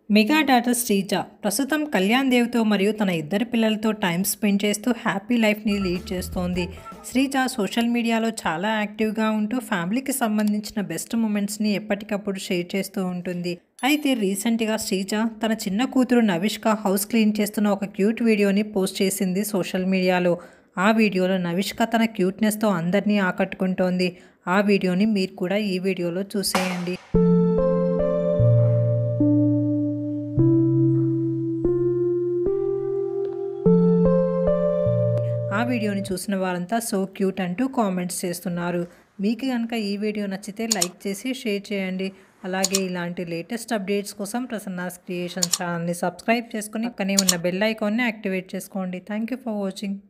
mega daughter Sreeja ప్రస్తుతం కళ్యాణ్ దేవ్తో మరియు తన ఇద్దరు పిల్లలతో టైం స్పెండ్ చేస్తూ హ్యాపీ లైఫ్ని లీడ్ చేస్తోంది శ్రీజ సోషల్ మీడియాలో చాలా యాక్టివ్గా ఉంటూ ఫ్యామిలీకి సంబంధించిన బెస్ట్ మూమెంట్స్ని ఎప్పటికప్పుడు షేర్ చేస్తూ ఉంటుంది అయితే రీసెంట్గా శ్రీజ తన చిన్న కూతురు నవిష్క హౌస్ క్లీన్ చేస్తున్న ఒక క్యూట్ వీడియోని పోస్ట్ చేసింది సోషల్ మీడియాలో ఆ వీడియోలో నవిష్క తన క్యూట్నెస్తో అందరినీ ఆకట్టుకుంటోంది ఆ వీడియోని మీరు కూడా ఈ వీడియోలో చూసేయండి ఆ వీడియోని చూసిన వారంతా సో క్యూట్ అంటూ కామెంట్స్ చేస్తున్నారు మీకు కనుక ఈ వీడియో నచ్చితే లైక్ చేసి షేర్ చేయండి అలాగే ఇలాంటి లేటెస్ట్ అప్డేట్స్ కోసం ప్రసన్నాస్ క్రియేషన్స్ ఛానల్ని సబ్స్క్రైబ్ చేసుకుని పక్కనే ఉన్న బెల్ ఐకాన్ని యాక్టివేట్ చేసుకోండి థ్యాంక్ యూ ఫర్ వాచింగ్